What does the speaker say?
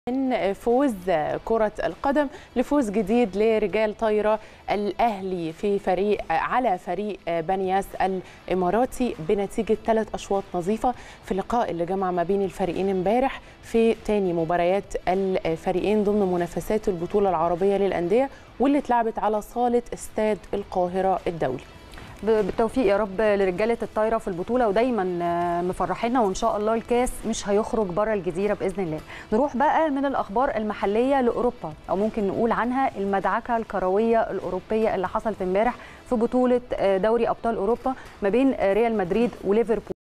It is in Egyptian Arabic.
من فوز كرة القدم لفوز جديد لرجال طايرة الأهلي في فريق على فريق بنياس الإماراتي بنتيجة ثلاث أشواط نظيفة في اللقاء اللي جمع ما بين الفريقين امبارح في تاني مباريات الفريقين ضمن منافسات البطولة العربية للأندية واللي اتلعبت على صالة استاد القاهرة الدولي بالتوفيق يا رب لرجاله الطايره في البطوله ودايما مفرحينا وان شاء الله الكاس مش هيخرج بره الجزيره باذن الله نروح بقى من الاخبار المحليه لاوروبا او ممكن نقول عنها المدعكه الكرويه الاوروبيه اللي حصلت امبارح في بطوله دوري ابطال اوروبا ما بين ريال مدريد وليفربول